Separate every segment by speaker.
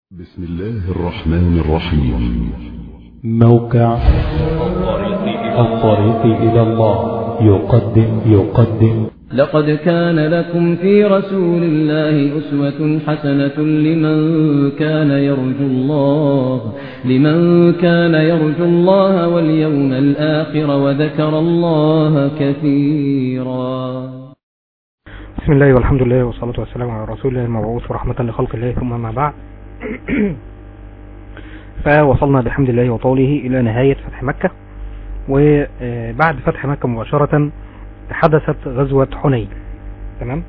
Speaker 1: بسم الله الرحمن الرحيم
Speaker 2: موقع الطريق إلى الله يقدم يقدم
Speaker 3: لقد كان لكم في رسول الله أسوة حسنة لمن كان يرجو الله لمن كان يرجو الله واليوم الآخر وذكر الله كثيرا
Speaker 4: بسم الله والحمد لله والصلاة والسلام على رسول الله المبعوث ورحمة لخلق الله ثم ما بعد فوصلنا بحمد الله وطوله إلى نهاية فتح مكة وبعد فتح مكة مباشرة حدثت غزوة حنين تمام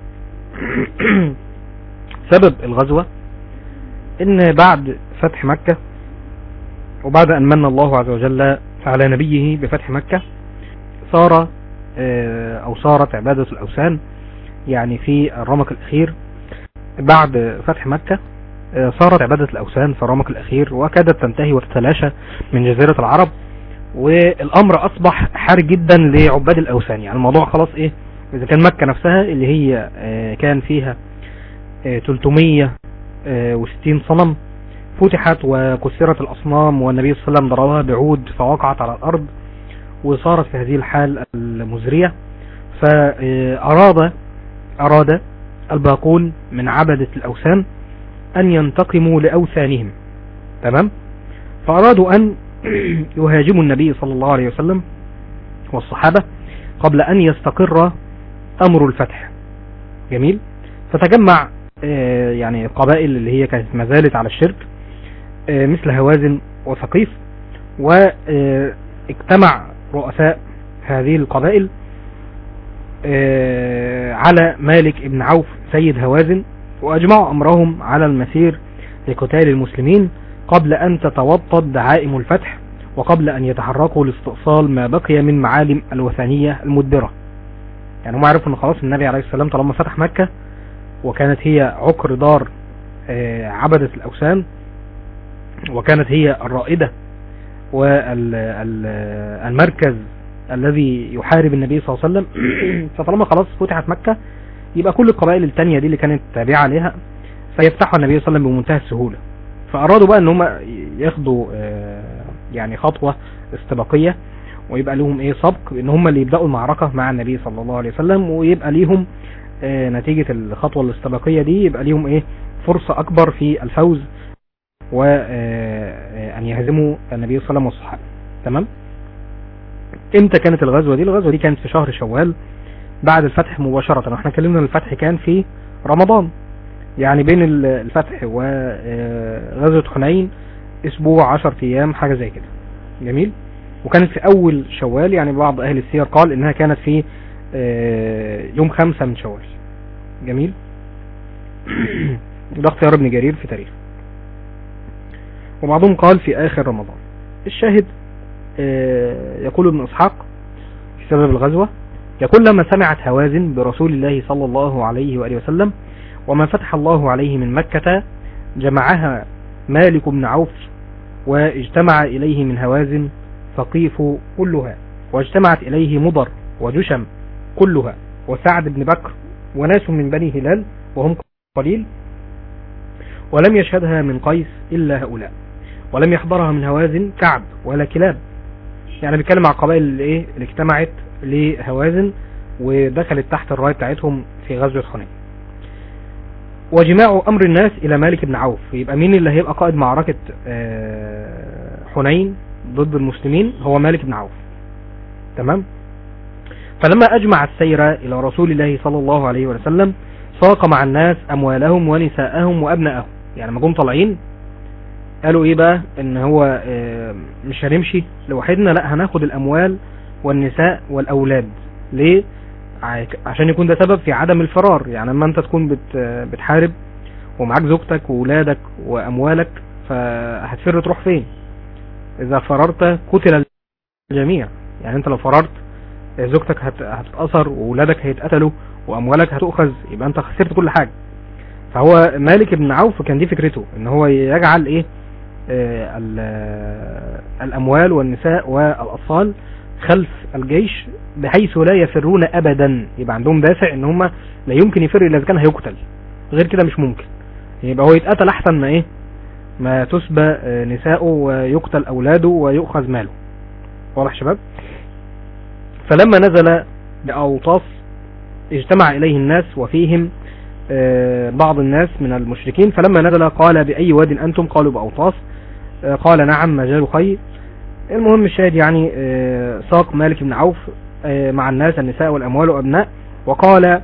Speaker 4: سبب الغزوة ان بعد فتح مكة وبعد ان من الله عز وجل على نبيه بفتح مكة صار او صارت عبادة الاوثان يعني في الرمق الاخير بعد فتح مكة صارت عبادة الأوثان في الرمق الأخير وكادت تنتهي وتتلاشى من جزيرة العرب والأمر أصبح حار جدا لعباد الأوثان يعني الموضوع خلاص إيه إذا كان مكة نفسها اللي هي كان فيها 360 صنم فتحت وكسرت الأصنام والنبي صلى الله عليه وسلم ضربها بعود فوقعت على الأرض وصارت في هذه الحال المزرية فأراد أراد الباقون من عبدة الأوثان أن ينتقموا لأوثانهم تمام فأرادوا أن يهاجموا النبي صلى الله عليه وسلم والصحابة قبل أن يستقر أمر الفتح جميل فتجمع يعني قبائل اللي هي كانت ما زالت على الشرك مثل هوازن وثقيف واجتمع رؤساء هذه القبائل على مالك ابن عوف سيد هوازن وأجمعوا أمرهم على المسير لقتال المسلمين قبل أن تتوطد دعائم الفتح وقبل أن يتحركوا لاستئصال ما بقي من معالم الوثنية المدبرة يعني هم عرفوا أن خلاص النبي عليه السلام طالما فتح مكة وكانت هي عقر دار عبدة الأوثان وكانت هي الرائدة والمركز الذي يحارب النبي صلى الله عليه وسلم فطالما خلاص فتحت مكة يبقى كل القبائل التانية دي اللي كانت تابعة لها سيفتحوا النبي صلى الله عليه وسلم بمنتهى السهولة فأرادوا بقى ان هم ياخدوا يعني خطوة استباقية ويبقى لهم ايه سبق ان هم اللي يبدأوا المعركة مع النبي صلى الله عليه وسلم ويبقى ليهم نتيجة الخطوة الاستباقية دي يبقى ليهم ايه فرصة اكبر في الفوز وان يهزموا النبي صلى الله عليه وسلم والصحابة تمام امتى كانت الغزوة دي الغزوة دي كانت في شهر شوال بعد الفتح مباشرة واحنا اتكلمنا الفتح كان في رمضان يعني بين الفتح وغزوة حنين اسبوع عشر ايام حاجة زي كده جميل وكانت في اول شوال يعني بعض اهل السير قال انها كانت في يوم خمسة من شوال جميل ده اختيار ابن جرير في تاريخ وبعضهم قال في اخر رمضان الشاهد يقول ابن اسحاق في سبب الغزوة يقول لما سمعت هوازن برسول الله صلى الله عليه وآله وسلم وما فتح الله عليه من مكة جمعها مالك بن عوف واجتمع إليه من هوازن ثقيف كلها واجتمعت إليه مضر وجشم كلها وسعد بن بكر وناس من بني هلال وهم قليل ولم يشهدها من قيس إلا هؤلاء ولم يحضرها من هوازن كعب ولا كلاب يعني بيتكلم على القبائل اللي ايه اللي اجتمعت لهوازن ودخلت تحت الراية بتاعتهم في غزوة حنين وجماع امر الناس الى مالك بن عوف يبقى مين اللي هيبقى قائد معركة حنين ضد المسلمين هو مالك بن عوف تمام فلما اجمع السير الى رسول الله صلى الله عليه وسلم ساق مع الناس اموالهم ونساءهم وابنائهم يعني ما جم طالعين قالوا ايه بقى ان هو مش هنمشي لوحدنا لا هناخد الاموال والنساء والاولاد ليه عشان يكون ده سبب في عدم الفرار يعني لما انت تكون بت بتحارب ومعاك زوجتك وولادك واموالك فهتفر تروح فين اذا فررت قتل الجميع يعني انت لو فررت زوجتك هتتأثر وولادك هيتقتلوا واموالك هتؤخذ يبقى انت خسرت كل حاجة فهو مالك بن عوف كان دي فكرته ان هو يجعل ايه آه الاموال والنساء والاطفال خلف الجيش بحيث لا يفرون ابدا يبقى عندهم دافع ان هم لا يمكن يفر الا اذا كان هيقتل غير كده مش ممكن يبقى هو يتقتل احسن ما ايه ما تسبى آه، نساؤه ويقتل أولاده ويؤخذ ماله واضح شباب فلما نزل بأوطاس اجتمع إليه الناس وفيهم آه، بعض الناس من المشركين فلما نزل قال بأي واد أنتم قالوا بأوطاس آه، قال نعم مجال خير المهم الشاهد يعني آه، ساق مالك بن عوف آه، مع الناس النساء والأموال وأبناء وقال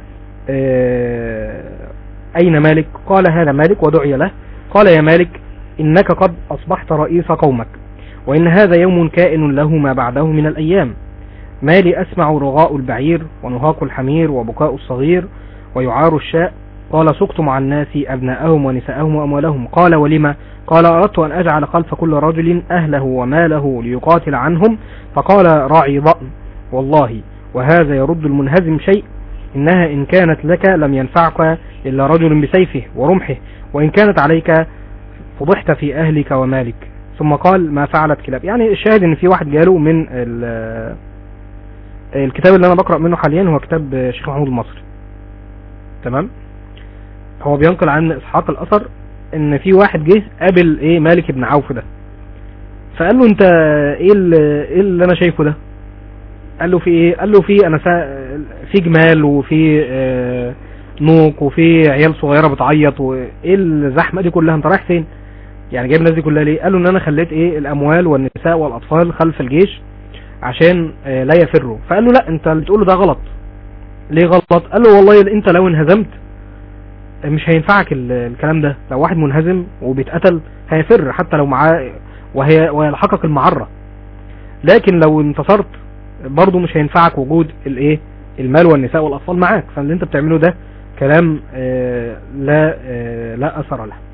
Speaker 4: آه، أين مالك قال هذا مالك ودعي له قال يا مالك إنك قد أصبحت رئيس قومك وإن هذا يوم كائن له ما بعده من الأيام ما لي أسمع رغاء البعير ونهاق الحمير وبكاء الصغير ويعار الشاء قال سقت مع الناس أبناءهم ونساءهم وأموالهم قال ولما قال أردت أن أجعل خلف كل رجل أهله وماله ليقاتل عنهم فقال راعي ضأن والله وهذا يرد المنهزم شيء إنها إن كانت لك لم ينفعك إلا رجل بسيفه ورمحه وإن كانت عليك فضحت في أهلك ومالك ثم قال ما فعلت كلاب يعني الشاهد إن في واحد جاله من ال- الكتاب اللي أنا بقرأ منه حاليا هو كتاب الشيخ محمود المصري تمام هو بينقل عن إسحاق الأثر إن في واحد جه قابل إيه مالك بن عوف ده فقال له أنت إيه اللي, إيه اللي أنا شايفه ده قال له في ايه قال له في انا سا... في جمال وفي آه، نوق وفي عيال صغيره بتعيط وايه الزحمه دي كلها انت رايح فين يعني جايب الناس دي كلها ليه قال له ان انا خليت ايه الاموال والنساء والاطفال خلف الجيش عشان آه، لا يفروا فقال له لا انت اللي تقوله ده غلط ليه غلط قال له والله انت لو انهزمت مش هينفعك ال- الكلام ده لو واحد منهزم وبيتقتل هيفر حتى لو معاه وهي ويلحقك المعره لكن لو انتصرت برضه مش هينفعك وجود الايه المال والنساء والاطفال معاك فاللي انت بتعمله ده كلام آه لا آه لا اثر له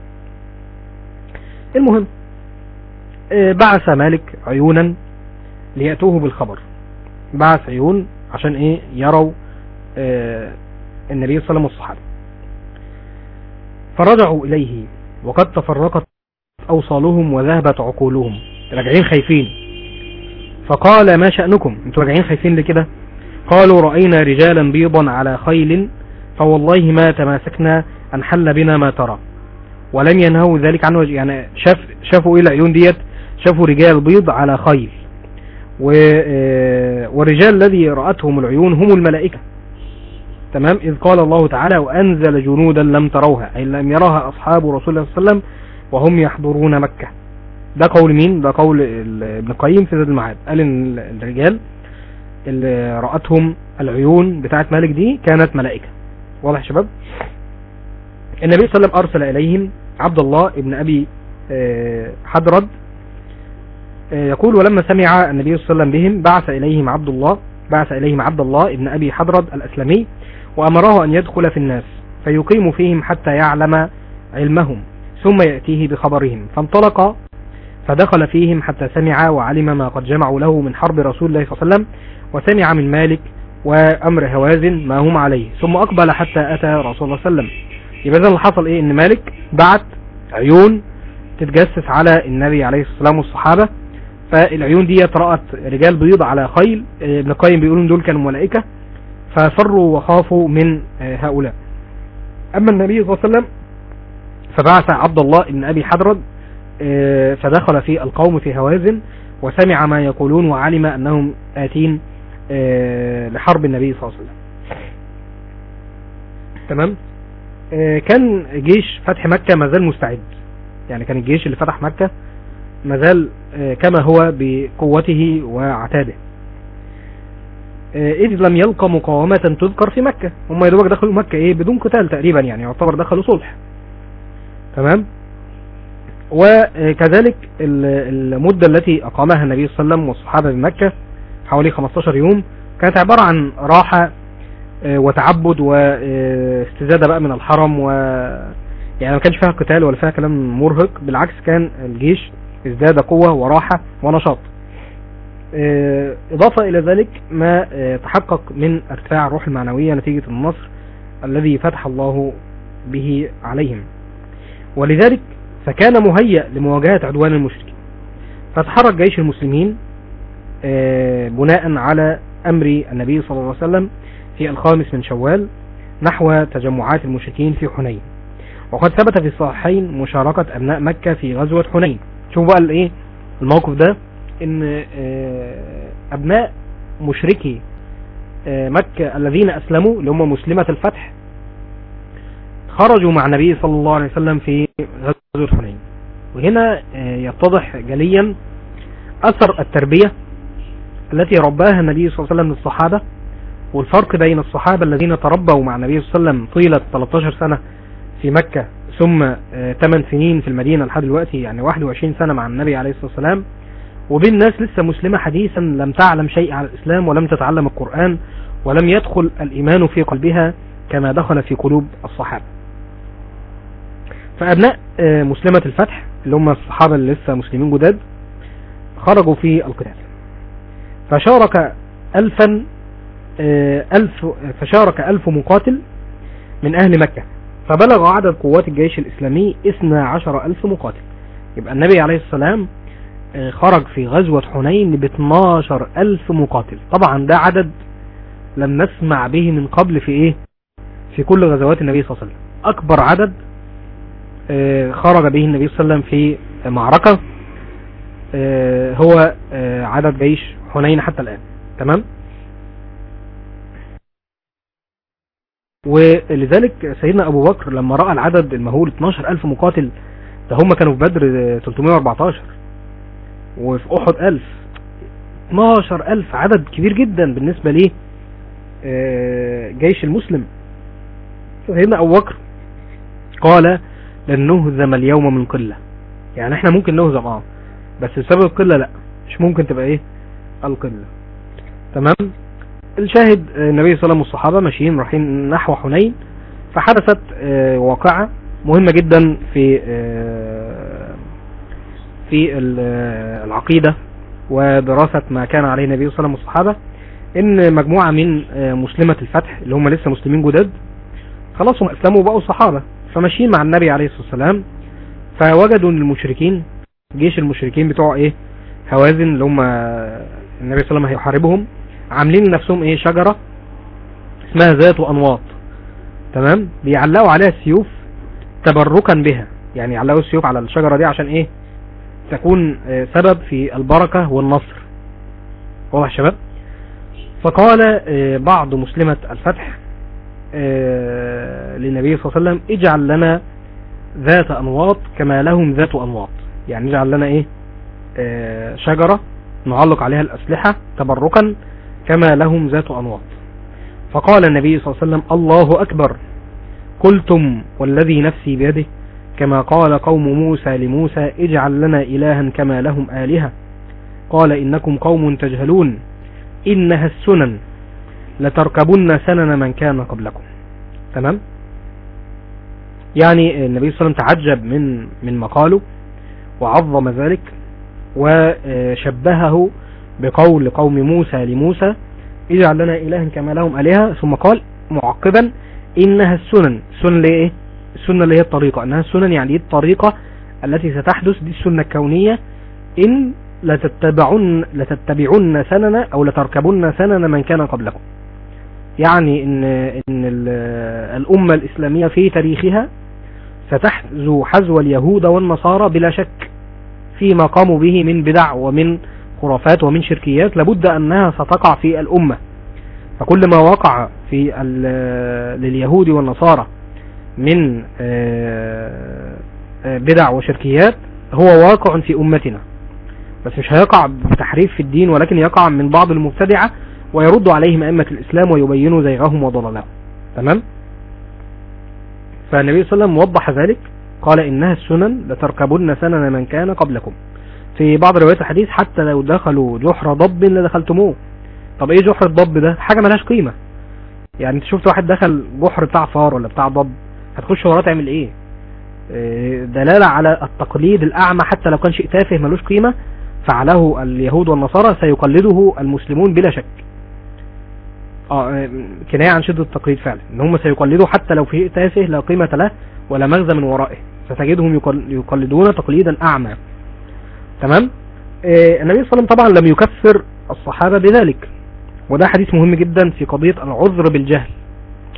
Speaker 4: المهم آه بعث مالك عيونا ليأتوه بالخبر بعث عيون عشان ايه يروا آه النبي صلى الله عليه وسلم والصحابة فرجعوا اليه وقد تفرقت اوصالهم وذهبت عقولهم راجعين خايفين فقال ما شأنكم انتوا راجعين خايفين لكده قالوا رأينا رجالا بيضا على خيل فوالله ما تماسكنا أن حل بنا ما ترى ولم ينهوا ذلك عنه يعني شاف شافوا ايه العيون ديت شافوا رجال بيض على خيل و آه، والرجال الذي رأتهم العيون هم الملائكة تمام إذ قال الله تعالى وأنزل جنودا لم تروها أي لم يرها أصحاب رسول الله صلى الله عليه وسلم وهم يحضرون مكة ده قول مين ده قول ال- ابن القيم في زاد المعاد قال ان ال- الرجال اللي رأتهم العيون بتاعت مالك دي كانت ملائكة واضح يا شباب النبي صلى الله عليه وسلم أرسل إليهم عبد الله ابن أبي آه، حضرد آه، يقول ولما سمع النبي صلى الله عليه وسلم بهم بعث إليهم عبد الله بعث إليهم عبد الله ابن أبي حضرد الأسلمي وأمره أن يدخل في الناس فيقيم فيهم حتى يعلم علمهم ثم يأتيه بخبرهم فانطلق فدخل فيهم حتى سمع وعلم ما قد جمعوا له من حرب رسول الله صلى الله عليه وسلم وسمع من مالك وأمر هوازن ما هم عليه ثم أقبل حتى أتى رسول الله صلى الله عليه وسلم يبقى إذا اللي حصل إيه إن مالك بعت عيون تتجسس على النبي عليه الصلاة والسلام والصحابة فالعيون دي رأت رجال بيض على خيل آه، ابن القيم بيقولون دول كانوا ملائكة ففروا وخافوا من آه، هؤلاء أما النبي صلى الله عليه وسلم فبعث عبد الله بن أبي حضرد آه، فدخل في القوم في هوازن وسمع ما يقولون وعلم أنهم آتين آه، لحرب النبي صلى الله عليه وسلم تمام آه، كان جيش فتح مكة ما زال مستعد يعني كان الجيش اللي فتح مكة ما زال آه، كما هو بقوته وعتاده آه، إذ لم يلقى مقاومة تذكر في مكة هم يا دوبك دخلوا مكة إيه بدون قتال تقريبا يعني يعتبر دخلوا صلح تمام وكذلك ال- المدة التي أقامها النبي صلى الله عليه وسلم والصحابة بمكة حوالي 15 يوم كانت عبارة عن راحة آه، وتعبد واستزادة بقى من الحرم و يعني ما كانش فيها قتال ولا فيها كلام مرهق بالعكس كان الجيش ازداد قوة وراحة ونشاط آه، إضافة إلى ذلك ما آه، تحقق من ارتفاع الروح المعنوية نتيجة النصر الذي فتح الله به عليهم ولذلك فكان مهيأ لمواجهة عدوان المشركين فتحرك جيش المسلمين آه، بناء على أمر النبي صلى الله عليه وسلم في الخامس من شوال نحو تجمعات المشركين في حنين وقد ثبت في الصحيحين مشاركة أبناء مكة في غزوة حنين شوف بقى الايه الموقف ده ان آه، أبناء مشركي آه، مكة الذين أسلموا اللي هم مسلمة الفتح خرجوا مع النبي صلى الله عليه وسلم في غزوة حنين وهنا آه، يتضح جليا أثر التربية التي رباها النبي صلى الله عليه وسلم للصحابة والفرق بين الصحابة الذين تربوا مع النبي صلى الله عليه وسلم طيلة 13 سنة في مكة ثم آه، 8 سنين في المدينة لحد دلوقتي يعني 21 سنة مع النبي عليه الصلاة والسلام وبين ناس لسه مسلمة حديثا لم تعلم شيء عن الإسلام ولم تتعلم القرآن ولم يدخل الإيمان في قلبها كما دخل في قلوب الصحابة فأبناء آه، مسلمة الفتح اللي هم الصحابة اللي لسه مسلمين جداد خرجوا في القتال فشارك ألفا آه، ألف فشارك ألف مقاتل من أهل مكة فبلغ عدد قوات الجيش الإسلامي 12 ألف مقاتل يبقى النبي عليه السلام آه، خرج في غزوة حنين ب 12 ألف مقاتل طبعا ده عدد لم نسمع به من قبل في إيه في كل غزوات النبي صلى الله عليه وسلم أكبر عدد آه، خرج به النبي صلى الله عليه وسلم في معركة آه، هو آه، عدد جيش حنين حتى الآن تمام ولذلك سيدنا أبو بكر لما رأى العدد المهول 12 ألف مقاتل ده هم كانوا في بدر آه، 314 وفي أحد ألف 12 ألف عدد كبير جدا بالنسبة ليه آه، جيش المسلم سيدنا أبو بكر قال لن نهزم اليوم من قلة يعني احنا ممكن نهزم اه بس بسبب القلة لا مش ممكن تبقى ايه القلة تمام الشاهد آه، النبي صلى الله عليه وسلم والصحابة ماشيين رايحين نحو حنين فحدثت آه، واقعة مهمة جدا في آه، في ال- آه، العقيدة ودراسة ما كان عليه النبي صلى الله عليه وسلم والصحابة ان مجموعة من آه، مسلمة الفتح اللي هم لسه مسلمين جداد خلاص هم اسلموا وبقوا صحابة فماشيين مع النبي عليه الصلاة والسلام فوجدوا ان المشركين جيش المشركين بتوع ايه هوازن اللي هم النبي صلى الله عليه وسلم هيحاربهم عاملين لنفسهم ايه شجرة اسمها ذات انواط تمام بيعلقوا عليها السيوف تبركا بها يعني يعلقوا السيوف على الشجرة دي عشان ايه تكون آه، سبب في البركة والنصر واضح يا شباب فقال آه، بعض مسلمة الفتح آه، للنبي صلى الله عليه وسلم اجعل لنا ذات انواط كما لهم ذات انواط يعني اجعل لنا ايه آه، شجرة نعلق عليها الاسلحة تبركا كما لهم ذات انواط فقال النبي صلى الله عليه وسلم الله اكبر قلتم والذي نفسي بيده كما قال قوم موسى لموسى اجعل لنا الها كما لهم الهة قال انكم قوم تجهلون انها السنن لتركبن سنن من كان قبلكم تمام يعني النبي صلى الله عليه وسلم تعجب من من مقاله وعظم ذلك وشبهه بقول قوم موسى لموسى اجعل لنا إلها كما لهم آلهة ثم قال معقبا إنها السنن السنن اللي إيه السنة اللي هي الطريقة إنها السنن يعني دي الطريقة التي ستحدث دي السنة الكونية إن لتتبعن لتتبعن سنن أو لتركبن سنن من كان قبلكم يعني إن إن ال- الأمة الإسلامية في تاريخها ستحذو حذو اليهود والنصارى بلا شك فيما قاموا به من بدع ومن خرافات ومن شركيات لابد أنها ستقع في الأمة فكل ما وقع في ال- لليهود والنصارى من آه، آه، بدع وشركيات هو واقع في أمتنا بس مش هيقع بتحريف في الدين ولكن يقع من بعض المبتدعة ويرد عليهم أئمة الإسلام ويبينوا زيغهم وضلالهم تمام فالنبي صلى الله عليه وسلم وضح ذلك قال إنها السنن لتركبن سنن من كان قبلكم في بعض روايات الحديث حتى لو دخلوا جحر ضب لدخلتموه طب ايه جحر الضب ده حاجة ملهاش قيمة يعني انت شفت واحد دخل جحر بتاع فار ولا بتاع ضب هتخش وراه تعمل ايه إيه، دلالة على التقليد الأعمى حتى لو كان شيء تافه ملوش قيمة فعله اليهود والنصارى سيقلده المسلمون بلا شك اه آه، كناية عن شدة التقليد فعلا ان هم سيقلدوا حتى لو في شيء تافه لا قيمة له ولا مغزى من ورائه ستجدهم يقل- يقلدون تقليدا أعمى تمام آه، النبي صلى الله عليه وسلم طبعا لم يكفر الصحابة بذلك وده حديث مهم جدا في قضية العذر بالجهل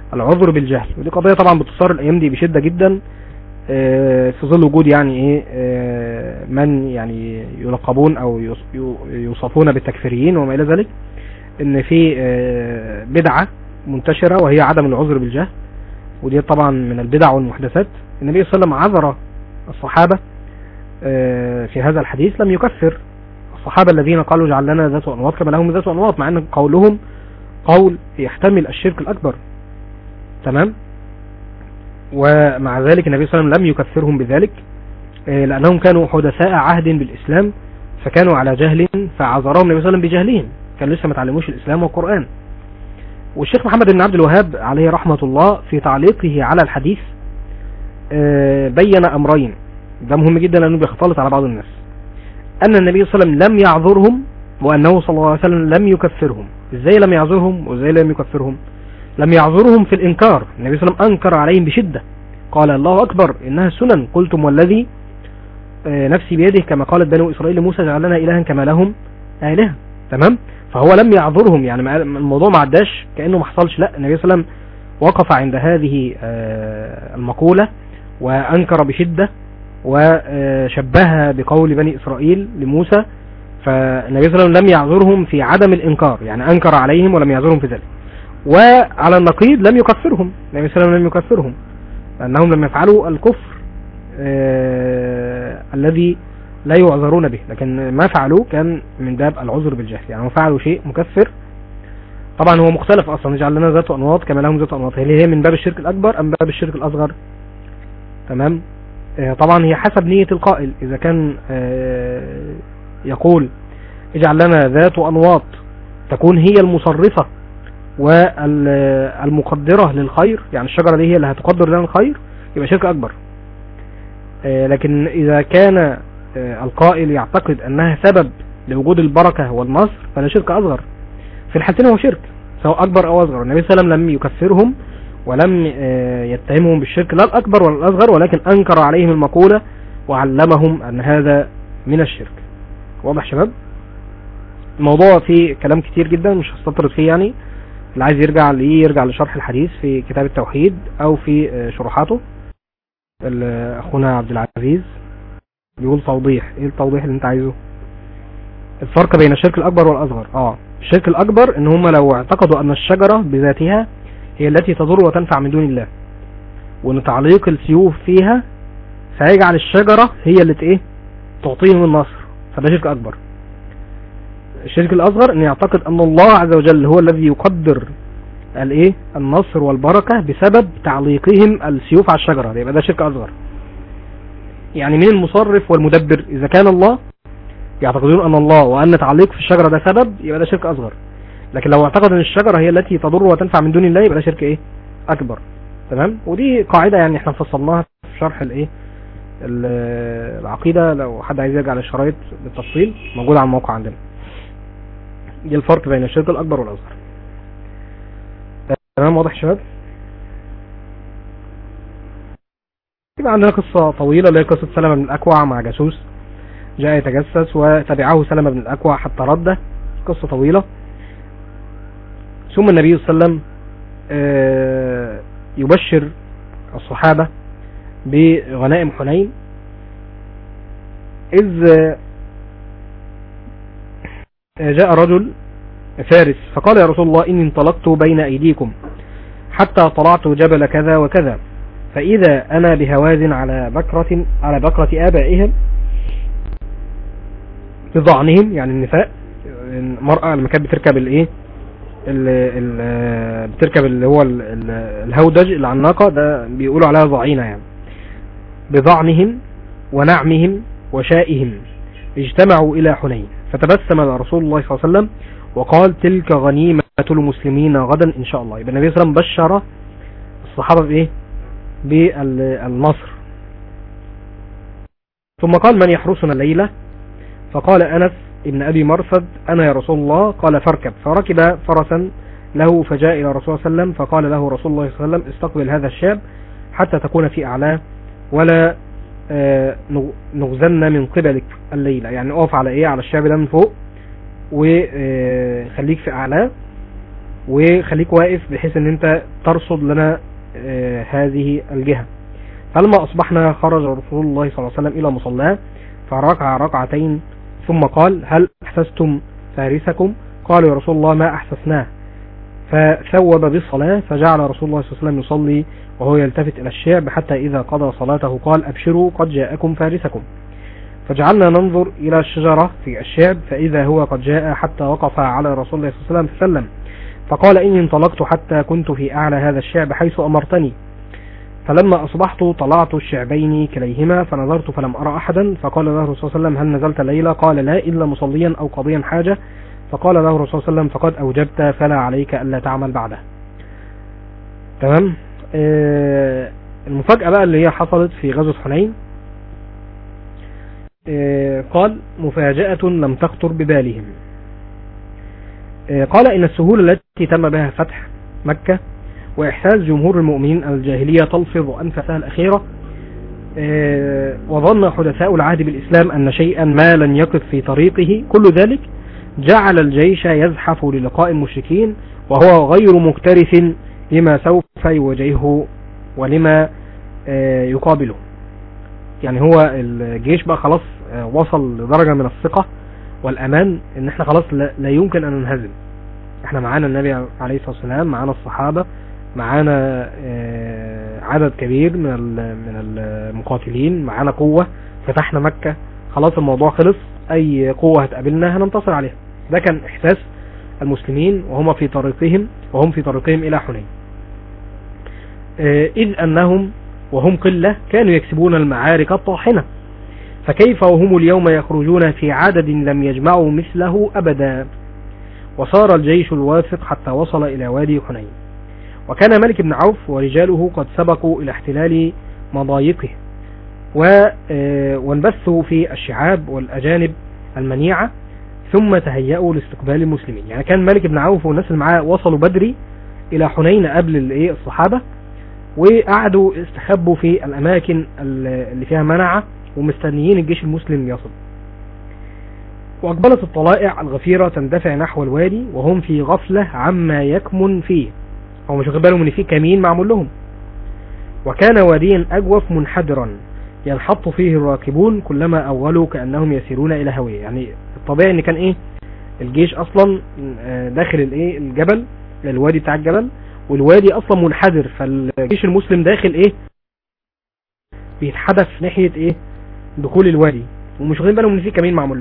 Speaker 4: العذر بالجهل ودي قضية طبعا بتصار الايام دي بشدة جدا آه، في ظل وجود يعني ايه آه، من يعني يلقبون او يص- يو- يوصفون بالتكفيريين وما الى ذلك ان في آه، بدعة منتشرة وهي عدم العذر بالجهل ودي طبعا من البدع والمحدثات النبي صلى الله عليه وسلم عذر الصحابة آه، في هذا الحديث لم يكفر الصحابة الذين قالوا جعل لنا ذات أنواط كما لهم ذات أنواط مع أن قولهم قول يحتمل الشرك الأكبر تمام ومع ذلك النبي صلى الله عليه وسلم لم يكفرهم بذلك آه، لأنهم كانوا حدثاء عهد بالإسلام فكانوا على جهل فعذرهم النبي صلى الله عليه وسلم بجهلهم كانوا لسه ما تعلموش الإسلام والقرآن والشيخ محمد بن عبد الوهاب عليه رحمة الله في تعليقه على الحديث آه، بين أمرين ده مهم جدا لأنه بيختلط على بعض الناس أن النبي صلى الله عليه وسلم لم يعذرهم وأنه صلى الله عليه وسلم لم يكفرهم إزاي لم يعذرهم وإزاي لم يكفرهم لم يعذرهم في الإنكار النبي صلى الله عليه وسلم أنكر عليهم بشدة قال الله أكبر إنها سنن قلتم والذي آه، نفسي بيده كما قالت بنو إسرائيل لموسى جعل لنا إلها كما لهم آلهة تمام فهو لم يعذرهم يعني ما- الموضوع ما عداش كأنه ما حصلش لا النبي صلى الله عليه وسلم وقف عند هذه آه، المقولة وأنكر بشدة وشبهها بقول بني إسرائيل لموسى فالنبي صلى الله عليه وسلم لم يعذرهم في عدم الإنكار يعني أنكر عليهم ولم يعذرهم في ذلك وعلى النقيض لم يكفرهم النبي صلى الله عليه وسلم لم يكفرهم لأنهم لم يفعلوا الكفر آه الذي لا يعذرون به لكن ما فعلوه كان من باب العذر بالجهل يعني هم فعلوا شيء مكفر طبعا هو مختلف اصلا يجعل لنا ذات انواط كما لهم ذات انواط هل هي من باب الشرك الاكبر ام باب الشرك الاصغر تمام آه طبعا هي حسب نية القائل اذا كان آه يقول اجعل لنا ذات انواط تكون هي المصرفة والمقدرة للخير يعني الشجرة دي هي اللي هتقدر لنا الخير يبقى شرك اكبر آه لكن اذا كان آه القائل يعتقد انها سبب لوجود البركة والنصر فلا شرك اصغر في الحالتين هو شرك سواء اكبر او اصغر النبي صلى الله عليه وسلم لم يكفرهم ولم آه يتهمهم بالشرك لا الاكبر ولا الاصغر ولكن انكر عليهم المقولة وعلمهم ان هذا من الشرك واضح شباب الموضوع فيه كلام كتير جدا مش هستطرد فيه يعني اللي عايز يرجع ليه يرجع لشرح الحديث في كتاب التوحيد او في آه شروحاته اخونا عبد العزيز بيقول توضيح ايه التوضيح اللي انت عايزه الفرق بين الشرك الاكبر والاصغر اه الشرك الاكبر ان هم لو اعتقدوا ان الشجرة بذاتها هي التي تضر وتنفع من دون الله وان تعليق السيوف فيها سيجعل الشجرة هي اللي ايه تعطيهم النصر فده شرك اكبر الشرك الاصغر ان يعتقد ان الله عز وجل هو الذي يقدر الايه النصر والبركة بسبب تعليقهم السيوف على الشجرة يبقى ده شرك اصغر يعني من المصرف والمدبر اذا كان الله يعتقدون ان الله وان تعليق في الشجرة ده سبب يبقى ده شرك اصغر لكن لو اعتقد ان الشجرة هي التي تضر وتنفع من دون الله يبقى ده شرك ايه اكبر تمام ودي قاعدة يعني احنا فصلناها في شرح الايه العقيدة لو حد عايز يرجع للشرايط بالتفصيل موجود على الموقع عندنا دي الفرق بين الشرك الاكبر والاصغر تمام واضح يا شباب يبقى عندنا قصة طويلة اللي هي قصة سلمة بن الأكوع مع جاسوس جاء يتجسس وتبعه سلمة بن الأكوع حتى رده قصة طويلة ثم النبي صلى الله عليه وسلم يبشر الصحابة بغنائم حنين إذ جاء رجل فارس فقال يا رسول الله إني انطلقت بين أيديكم حتى طلعت جبل كذا وكذا فإذا أنا بهوازن على بكرة على بكرة آبائهم بضعنهم يعني النساء المرأة لما كانت بتركب الايه بتركب اللي هو ال ال الهودج اللي على الناقة ده بيقولوا عليها ضعينة يعني بضعنهم ونعمهم وشائهم اجتمعوا إلى حنين فتبسم رسول الله صلى الله عليه وسلم وقال تلك غنيمة المسلمين غدا إن شاء الله يبقى النبي صلى الله عليه وسلم بشر الصحابة بإيه بالنصر ثم قال من يحرسنا الليلة فقال أنس ابن أبي مرصد أنا يا رسول الله قال فاركب فركب فرسا له فجاء إلى رسول الله صلى الله عليه وسلم فقال له رسول الله صلى الله عليه وسلم استقبل هذا الشاب حتى تكون في أعلاه ولا نغزن من قبلك الليلة يعني اقف على ايه على الشاب ده من فوق وخليك في أعلاه وخليك واقف بحيث ان انت ترصد لنا آه، هذه الجهة فلما اصبحنا خرج رسول الله صلى الله عليه وسلم الى مصلاه فركع ركعتين ثم قال هل احسستم فارسكم قالوا يا رسول الله ما احسسناه فثوب بالصلاة فجعل رسول الله صلى الله عليه وسلم يصلي وهو يلتفت إلى الشعب حتى إذا قضى صلاته قال أبشروا قد جاءكم فارسكم فجعلنا ننظر إلى الشجرة في الشعب فإذا هو قد جاء حتى وقف على رسول الله صلى الله عليه وسلم فسلم فقال إني انطلقت حتى كنت في أعلى هذا الشعب حيث أمرتني فلما أصبحت طلعت الشعبين كليهما فنظرت فلم أرى أحدا فقال له الرسول صلى الله عليه وسلم هل نزلت ليلة قال لا إلا مصليا أو قاضيا حاجة فقال له الرسول صلى الله عليه وسلم فقد أوجبت فلا عليك ألا تعمل بعده تمام آه المفاجأة بقى اللي هي حصلت في غزوة حنين آه قال مفاجأة لم تخطر ببالهم آه قال إن السهولة التي تم بها فتح مكة وإحساس جمهور المؤمنين الجاهلية تلفظ أنفسها الأخيرة آه وظن حدثاء العهد بالإسلام أن شيئا ما لن يقف في طريقه كل ذلك جعل الجيش يزحف للقاء المشركين وهو غير مكترث لما سوف يواجهه ولما آه يقابله يعني هو الجيش بقى خلاص آه وصل لدرجة من الثقة والأمان ان احنا خلاص لا يمكن ان ننهزم احنا معانا النبي عليه الصلاة والسلام معانا الصحابة معانا آه عدد كبير من من المقاتلين معانا قوة فتحنا مكة خلاص الموضوع خلص اي قوة هتقابلنا هننتصر عليها ده كان احساس المسلمين وهم في طريقهم وهم في طريقهم الى حنين آه اذ انهم وهم قلة كانوا يكسبون المعارك الطاحنة فكيف وهم اليوم يخرجون في عدد لم يجمعوا مثله ابدا وصار الجيش الواثق حتى وصل الى وادي حنين وكان ملك بن عوف ورجاله قد سبقوا الى احتلال مضايقه وانبثوا في الشعاب والاجانب المنيعة ثم تهيأوا لاستقبال المسلمين يعني كان ملك بن عوف والناس اللي معاه وصلوا بدري الى حنين قبل الايه الصحابة وقعدوا استخبوا في الاماكن اللي فيها منعة ومستنيين الجيش المسلم يصل واقبلت الطلائع الغفيرة تندفع نحو الوادي وهم في غفلة عما يكمن فيه هو مش واخد بالهم ان في كمين معمول لهم وكان واديا اجوف منحدرا ينحط فيه الراكبون كلما اولوا كانهم يسيرون الى هويه يعني الطبيعي ان كان ايه الجيش اصلا داخل الايه الجبل الوادي بتاع الجبل والوادي اصلا منحدر فالجيش المسلم داخل ايه بيتحدث ناحيه ايه دخول الوادي ومش واخدين بالهم ان في كمين معمول له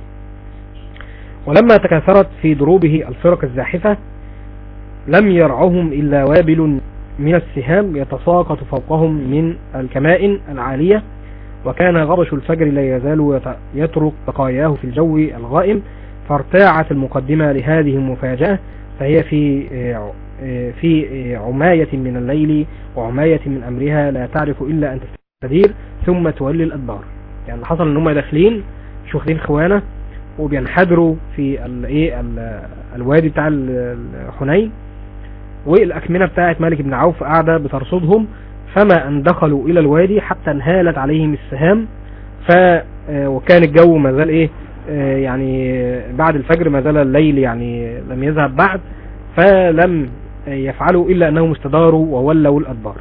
Speaker 4: ولما تكاثرت في دروبه الفرق الزاحفه لم يرعهم الا وابل من السهام يتساقط فوقهم من الكمائن العالية وكان غبش الفجر لا يزال يترك بقاياه في الجو الغائم فارتاعت المقدمة لهذه المفاجأة فهي في في عماية من الليل وعماية من أمرها لا تعرف إلا أن تستدير ثم تولي الأدبار يعني اللي حصل ان هم داخلين مش واخدين خوانة وبينحدروا في الايه الوادي بتاع حنين والأكمنة بتاعت مالك بن عوف قاعدة بترصدهم فما أن دخلوا إلى الوادي حتى انهالت عليهم السهام ف وكان الجو ما زال إيه يعني بعد الفجر ما زال الليل يعني لم يذهب بعد فلم يفعلوا إلا أنهم استداروا وولوا الأدبار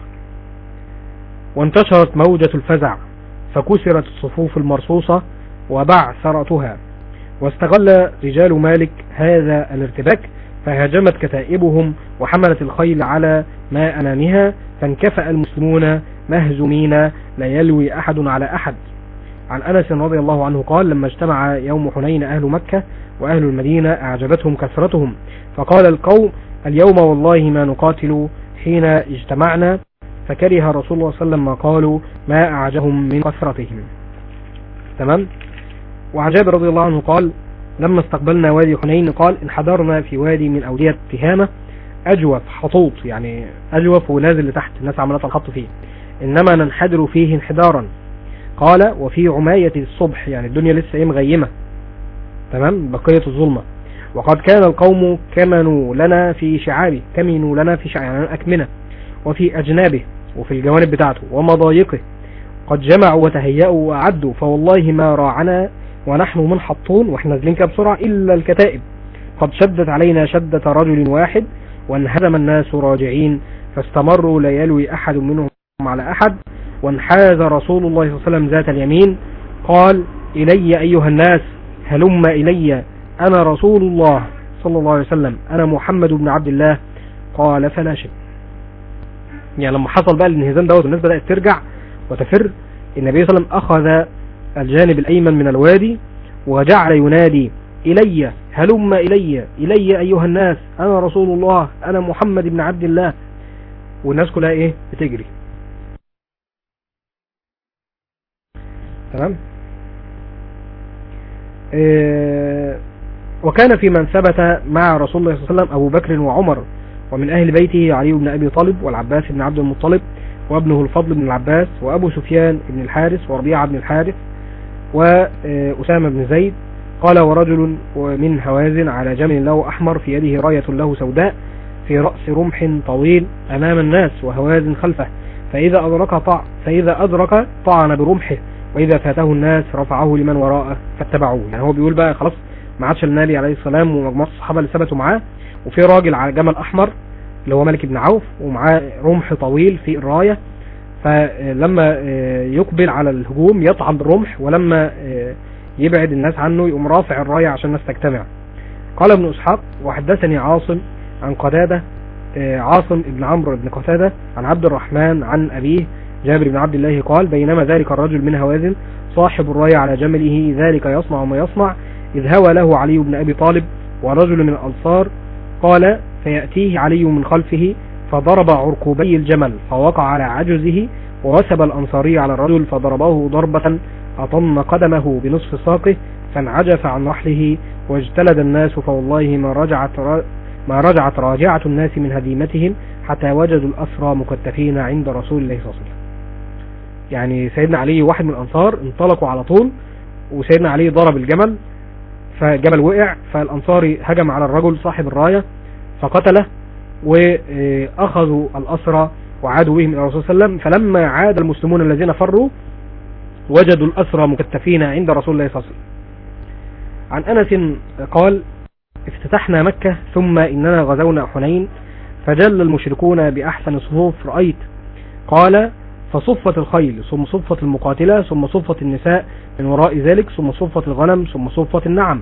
Speaker 4: وانتشرت موجة الفزع فكسرت الصفوف المرصوصة وبعثرتها واستغل رجال مالك هذا الارتباك فهاجمت كتائبهم وحملت الخيل على ما أمامها فانكفأ المسلمون مهزومين لا يلوي أحد على أحد عن أنس رضي الله عنه قال لما اجتمع يوم حنين أهل مكة وأهل المدينة أعجبتهم كثرتهم فقال القوم اليوم والله ما نقاتل حين اجتمعنا فكره رسول الله صلى الله عليه وسلم ما قالوا ما أعجبهم من كثرتهم تمام وعجاب رضي الله عنه قال لما استقبلنا وادي حنين قال انحدرنا في وادي من أودية تهامة أجوف حطوط يعني أجوف ونازل لتحت الناس عمالة الخط فيه إنما ننحدر فيه انحدارا قال وفي عماية الصبح يعني الدنيا لسه ايه مغيمة تمام بقية الظلمة وقد كان القوم كمنوا لنا في شعابه كمنوا لنا في شعابه يعني أكمنة وفي أجنابه وفي الجوانب بتاعته ومضايقه قد جمعوا وتهيأوا وأعدوا فوالله ما راعنا ونحن منحطون واحنا نازلين كده بسرعة إلا الكتائب قد شدت علينا شدة رجل واحد وانهزم الناس راجعين فاستمروا لا يلوي أحد منهم على أحد وانحاز رسول الله صلى الله عليه وسلم ذات اليمين قال إلي أيها الناس هلم إلي أنا رسول الله صلى الله عليه وسلم أنا محمد بن عبد الله قال فلا شيء يعني لما حصل بقى الانهزام دوت والناس بدأت ترجع وتفر النبي صلى الله عليه وسلم أخذ الجانب الأيمن من الوادي وجعل ينادي إلي هلم إلي إلي أيها الناس أنا رسول الله أنا محمد بن عبد الله والناس كلها إيه بتجري تمام إيه وكان في من ثبت مع رسول الله صلى الله عليه وسلم أبو بكر وعمر ومن أهل بيته علي بن أبي طالب والعباس بن عبد المطلب وابنه الفضل بن العباس وأبو سفيان بن الحارث وربيعة بن الحارث وأسامة بن زيد قال ورجل من هوازن على جمل له أحمر في يده راية له سوداء في رأس رمح طويل أمام الناس وهوازن خلفه فإذا أدرك طع فإذا أدرك طعن برمحه وإذا فاته الناس رفعه لمن وراءه فاتبعوه يعني هو بيقول بقى خلاص ما عادش النبي عليه السلام ومجموعة الصحابة اللي ثبتوا معاه وفي راجل على جمل أحمر اللي هو ملك بن عوف ومعاه رمح طويل في الراية فلما يقبل على الهجوم يطعن بالرمح ولما يبعد الناس عنه يقوم رافع الراية عشان الناس تجتمع قال ابن اسحاق وحدثني عاصم عن قتادة عاصم بن عمرو بن قتادة عن عبد الرحمن عن أبيه جابر بن عبد الله قال بينما ذلك الرجل من هوازن صاحب الراية على جمله ذلك يصنع ما يصنع إذ هوى له علي بن أبي طالب ورجل من الأنصار قال فيأتيه علي من خلفه فضرب عركوبي الجمل فوقع على عجزه ورسب الأنصاري على الرجل فضربه ضربة أطن قدمه بنصف ساقه فانعجف عن رحله واجتلد الناس فوالله ما رجعت ما رجعت راجعة الناس من هزيمتهم حتى وجدوا الأسرى مكتفين عند رسول الله صلى الله عليه وسلم يعني سيدنا علي واحد من الأنصار انطلقوا على طول وسيدنا علي ضرب الجمل فجبل وقع فالأنصاري هجم على الرجل صاحب الراية فقتله وأخذوا الأسرى وعادوا بهم إلى الرسول صلى الله عليه وسلم فلما عاد المسلمون الذين فروا وجدوا الأسرى مكتفين عند رسول الله صلى الله عليه وسلم عن أنس قال افتتحنا مكة ثم إننا غزونا حنين فجل المشركون بأحسن صفوف رأيت قال فصفت الخيل ثم صفت المقاتلة ثم صفت النساء من وراء ذلك ثم صفت الغنم ثم صفت النعم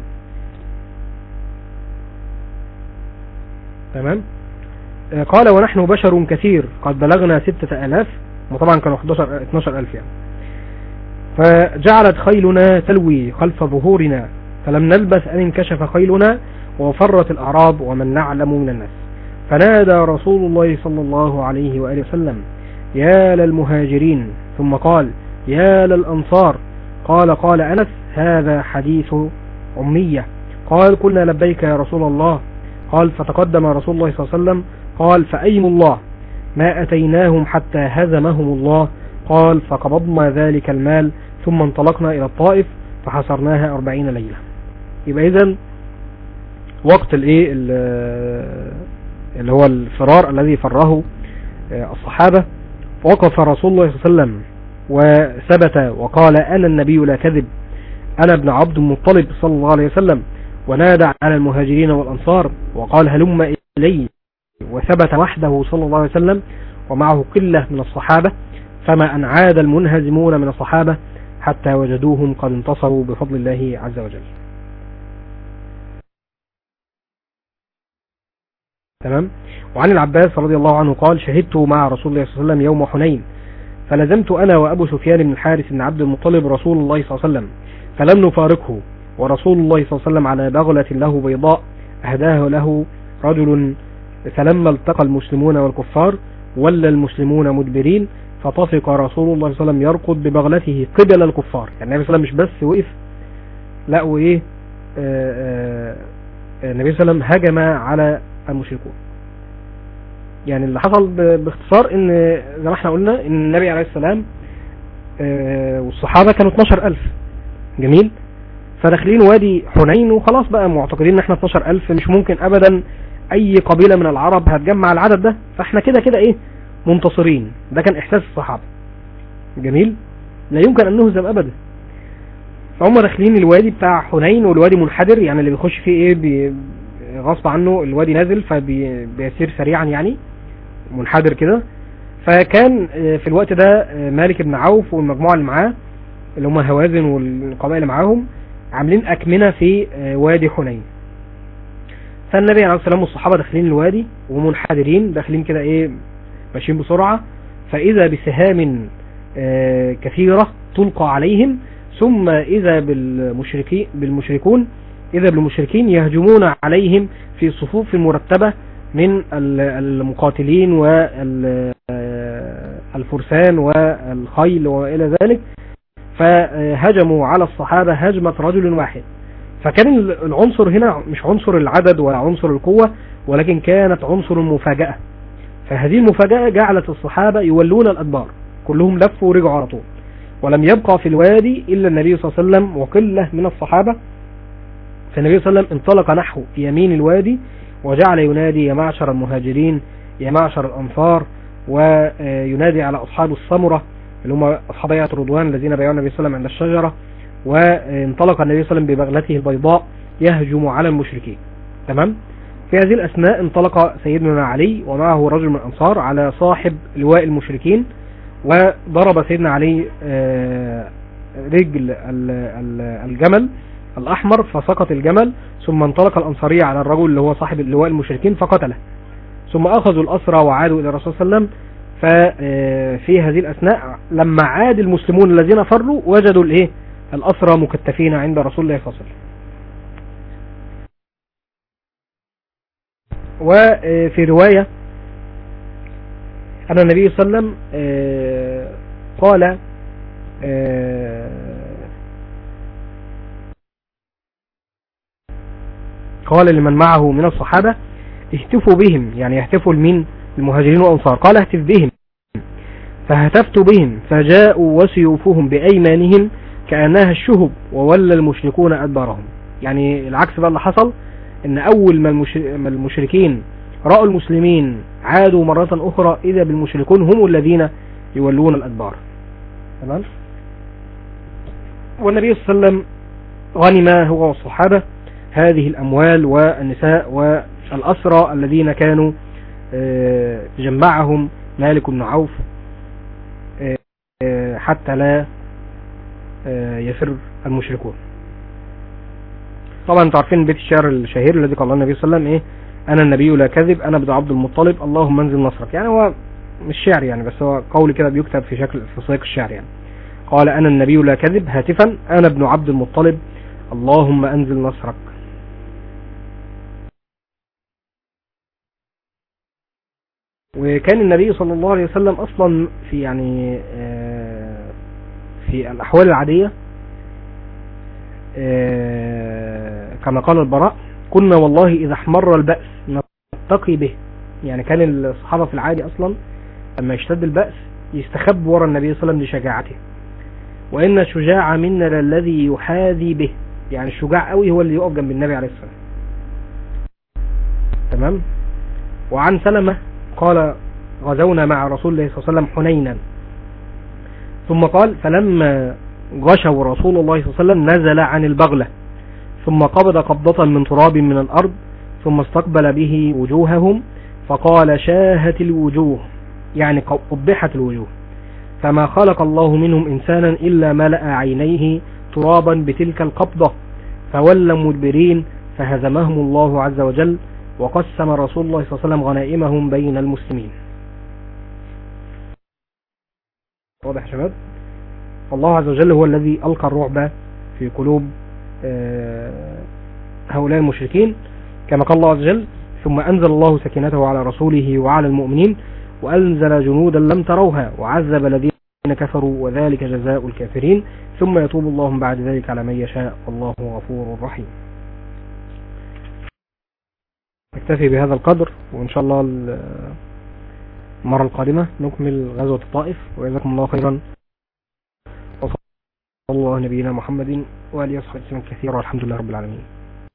Speaker 4: تمام قال ونحن بشر كثير قد بلغنا ستة ألاف وطبعا كانوا 11 12 ألف يعني فجعلت خيلنا تلوي خلف ظهورنا فلم نلبث أن انكشف خيلنا وفرت الأعراب ومن نعلم من الناس فنادى رسول الله صلى الله عليه وآله وسلم يا للمهاجرين ثم قال يا للأنصار قال قال أنس هذا حديث أمية قال قلنا لبيك يا رسول الله قال فتقدم رسول الله صلى الله عليه وسلم قال فأيم الله ما أتيناهم حتى هزمهم الله قال فقبضنا ذلك المال ثم انطلقنا إلى الطائف فحصرناها أربعين ليلة يبقى إذن وقت الايه اللي هو الفرار الذي فره الصحابة وقف رسول الله صلى الله عليه وسلم وثبت وقال أنا النبي لا كذب أنا ابن عبد المطلب صلى الله عليه وسلم ونادى على المهاجرين والأنصار وقال هلم إلي وثبت وحده صلى الله عليه وسلم ومعه قلة من الصحابة فما أن عاد المنهزمون من الصحابة حتى وجدوهم قد انتصروا بفضل الله عز وجل تمام وعن العباس رضي الله عنه قال شهدت مع رسول الله صلى الله عليه وسلم يوم حنين فلزمت أنا وأبو سفيان بن الحارث بن عبد المطلب رسول الله صلى الله عليه وسلم فلم نفارقه ورسول الله صلى الله عليه وسلم على بغلة له بيضاء أهداه له رجل فلما التقى المسلمون والكفار ولى المسلمون مدبرين فطفق رسول الله صلى الله عليه وسلم يركض ببغلته قبل الكفار يعني النبي صلى الله عليه وسلم مش بس وقف لا وايه النبي صلى الله عليه وسلم هجم على المشركون يعني اللي حصل باختصار ان زي ما احنا قلنا ان النبي عليه السلام والصحابة كانوا 12000 جميل فداخلين وادي حنين وخلاص بقى معتقدين ان احنا 12000 مش ممكن ابدا اي قبيلة من العرب هتجمع العدد ده فاحنا كده كده ايه منتصرين ده كان احساس الصحابة جميل لا يمكن ان نهزم ابدا فهم داخلين الوادي بتاع حنين والوادي منحدر يعني اللي بيخش فيه ايه بي غصب عنه الوادي نازل فبيسير سريعا يعني منحدر كده فكان آه، في الوقت ده آه، مالك بن عوف والمجموعة اللي معاه اللي هم هوازن والقبائل اللي معاهم عاملين أكمنة في آه، وادي حنين فالنبي عليه الصلاة والسلام والصحابة داخلين الوادي ومنحدرين داخلين كده ايه ماشيين بسرعة فإذا بسهام آه، كثيرة تلقى عليهم ثم إذا بالمشركين بالمشركون إذا بالمشركين يهجمون عليهم في صفوف مرتبة من ال- المقاتلين والفرسان والخيل وإلى ذلك فهجموا على الصحابة هجمة رجل واحد فكان العنصر هنا مش عنصر العدد ولا عنصر القوة ولكن كانت عنصر المفاجأة فهذه المفاجأة جعلت الصحابة يولون الأدبار كلهم لفوا ورجعوا على طول ولم يبقى في الوادي إلا النبي صلى الله عليه وسلم وقلة من الصحابة فالنبي صلى الله عليه وسلم انطلق نحو يمين الوادي وجعل ينادي يا معشر المهاجرين يا معشر الأنصار وينادي على أصحاب السمرة اللي هم أصحاب بيعة رضوان الذين بايعوا النبي صلى الله عليه وسلم عند الشجرة وانطلق النبي صلى الله عليه وسلم ببغلته البيضاء يهجم على المشركين تمام في هذه الأثناء انطلق سيدنا علي ومعه رجل من الأنصار على صاحب لواء المشركين وضرب سيدنا علي آه، رجل ال- ال- الجمل الأحمر فسقط الجمل ثم انطلق الأنصارية على الرجل اللي هو صاحب لواء المشركين فقتله ثم أخذوا الأسرى وعادوا إلى الرسول صلى الله عليه وسلم ففي هذه الأثناء لما عاد المسلمون الذين فروا وجدوا الإيه الأسرى مكتفين عند رسول الله صلى الله عليه وسلم وفي رواية أن النبي صلى الله عليه وسلم آه، قال آه، قال لمن معه من الصحابة اهتفوا بهم يعني يهتفوا لمين المهاجرين والأنصار قال اهتف بهم فهتفت بهم فجاءوا وسيوفهم بأيمانهم كأنها الشهب وولى المشركون أدبارهم يعني العكس بقى اللي حصل ان اول ما المش- ما المشركين رأوا المسلمين عادوا مرة اخرى اذا بالمشركون هم الذين يولون الادبار تمام والنبي صلى الله عليه وسلم غنم هو والصحابة هذه الاموال والنساء والاسرى الذين كانوا آه، جمعهم مالك بن عوف آه، آه، حتى لا آه، يفر المشركون طبعا انتوا عارفين بيت الشعر الشهير الذي قال النبي صلى الله عليه وسلم ايه انا النبي لا كذب انا ابن عبد المطلب اللهم انزل نصرك يعني هو مش شعر يعني بس هو قول كده بيكتب في شكل في سياق الشعر يعني قال انا النبي لا كذب هاتفا انا ابن عبد المطلب اللهم انزل نصرك وكان النبي صلى الله عليه وسلم اصلا في يعني آه، في الاحوال العاديه آه، كما قال البراء كنا والله إذا احمر البأس نتقي به يعني كان الصحابة في العادي أصلا لما يشتد البأس يستخب وراء النبي صلى الله عليه وسلم لشجاعته وإن الشجاع منا للذي يحاذي به يعني الشجاع قوي هو اللي يقف جنب النبي عليه الصلاة والسلام تمام وعن سلمة قال غزونا مع رسول الله صلى الله عليه وسلم حنينا ثم قال فلما غشوا رسول الله صلى الله عليه وسلم نزل عن البغلة ثم قبض قبضة من تراب من الأرض ثم استقبل به وجوههم فقال شاهت الوجوه يعني قبحت الوجوه فما خلق الله منهم إنسانا إلا ملأ عينيه ترابا بتلك القبضة فولوا مدبرين فهزمهم الله عز وجل وقسم رسول الله صلى الله عليه وسلم غنائمهم بين المسلمين واضح يا شباب الله عز وجل هو الذي ألقى الرعب في قلوب آه، هؤلاء المشركين كما قال الله عز وجل ثم أنزل الله سكينته على رسوله وعلى المؤمنين وأنزل جنودا لم تروها وعذب الذين كفروا وذلك جزاء الكافرين ثم يتوب الله من بعد ذلك على من يشاء والله غفور رحيم نكتفي بهذا القدر وإن شاء الله المرة القادمة نكمل غزوة الطائف وجزاكم الله خيرا وصلى الله نبينا محمد وآله وصحبه وسلم كثيرا والحمد لله رب العالمين